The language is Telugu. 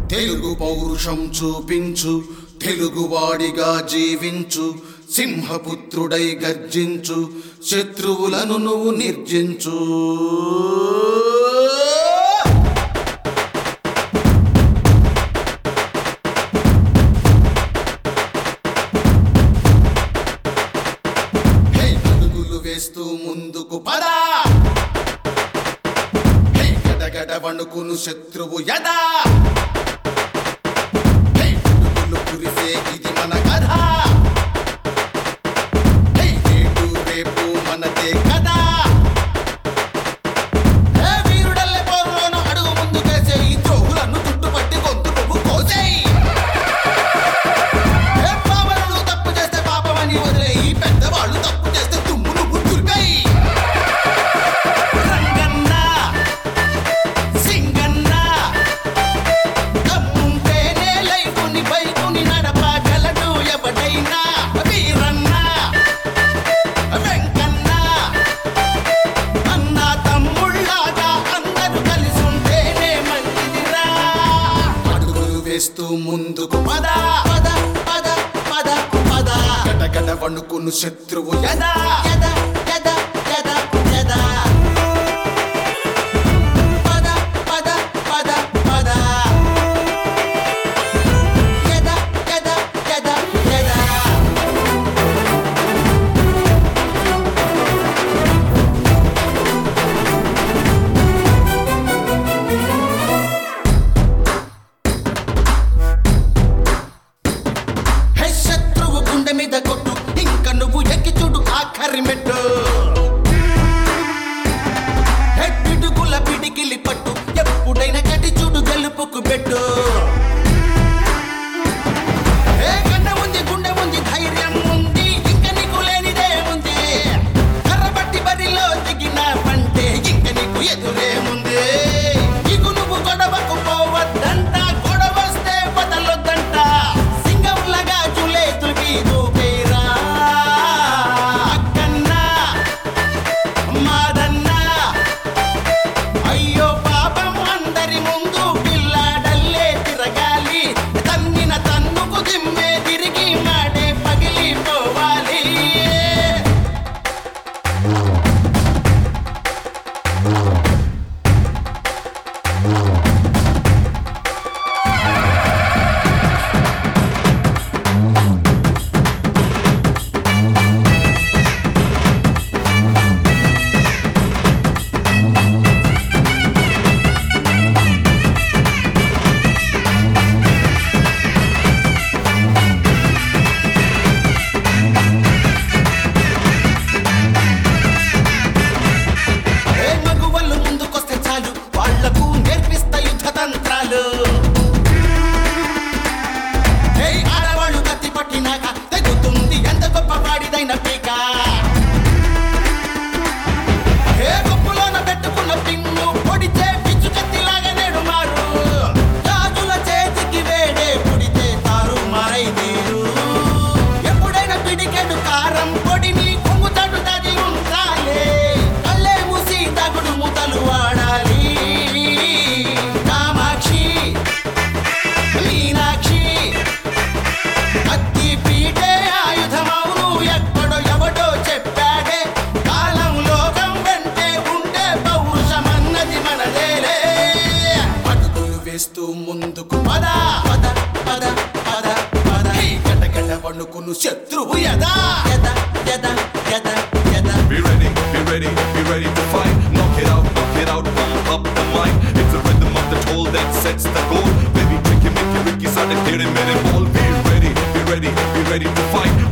తెలుగు పౌరుషం చూపించు తెలుగువాడిగా జీవించు సింహపుత్రుడై గర్జించు శత్రువులను నువ్వు నిర్జించు హే అడుగులు వేస్తూ ముందుకు పదా హే గడగడ వణుకును శత్రువు యదా హే అడుగులు కురిసే ఇది మన కథ హే నేడు రేపు మనదే కదా హే వీరుడల్లే పోరులోన అడుగు ముందుకేసే ఈ ద్రోహులను చుట్టుపట్టి గొంతు నువ్వు కోసేయ్ ఏ పామరులు తప్పు చేస్తే పాపమని వదిలే ఈ పెద్దవాళ్ళు తప్పు చేస్తే తుమ్ము నువ్వు దుర్గై రంగన్న సింగన్న దమ్ముంటేనే లైఫుని బైకుని నడపగలడు ఎవడైనా వీరన్న వెంకన్న అన్న తమ్ముళ్ళాగా అందరూ కలిసి ఉంటేనే మంచిదిరా అడుగులు వేస్తూ ముందుకు పద పద పద పద పద గడగడ వణుకును శత్రువు యదా యదా యదా యదా యదా పద పద పద పద యదా యదా యదా యదా హే శత్రువు గుండె మీద కొట్టు ఇంకా నువ్వు ఎక్కి చూడు ఆఖరి మెట్టు హే పిడుగుల పిడికిలి పట్టు ఎప్పుడైనా కటి చూడు గెలుపుకు పెట్టు హే కన్న ఉంది గుండె ఉంది ధైర్యం ఉంది ఇంకా నీకు లేనిదే ఉంది కర్రబట్టి బరిలో దిగిన పంటే ఇంక నీకు ఎదురేముంది ఇకు నువ్వు గొడవకు పోవద్దంట గొడవస్తే బదలొద్దంట సింగంలాగా చులేతులకి దూకేరా అక్కన్నా మాదన్నా అయ్యో పాపం అందరి ముందు పిల్లాడల్లే తిరగాలి తన్నిన తన్నుకు దిమ్మే తిరిగి మాడే పగిలిపోవాలి ఏ మగువలు ముందుకొస్తే చాలు వాళ్లకు నేర్పిస్తా యుద్ధ తంత్రాలు ఏ ఆడవాళ్ళు కత్తి పట్టినాక తెగుతుంది ఎంత గొప్ప వాడిదైన పీక ఏ గొప్పలోన పెట్టుకున్న పిన్ను పొడితే పిచ్చు కత్తిలాగా నేడు మారు రాజుల చేతికి వేడే పుడితే తారు మారై తీరు ఎప్పుడైనా పిడికెడు కారం పొడిని కొంగుతాడు తది ఉండాలి కళ్ళే మూసి తగుడు ముతలు వాడాలి కామాక్షి మీనాక్షి అత్తి పీటే ఆయుధమవును ఎక్కడో ఎవడో చెప్పాడే కాలం లోకం వెంటే ఉంటే పౌరుషమన్నది మనదేలే అడుగులు వేస్తూ ముందుకు పద పద పద పద పద ఈ గడగడ వణుకును శత్రువు యదా యదా యదా యదా యదా Be ready, be ready, be ready to fight. Knock it out, knock it out, pump up the mic. It's the rhythm of the toll that sets the goal. Baby, tricky, make it Ricky, side clear and ball. Be ready, be ready, be ready to fight.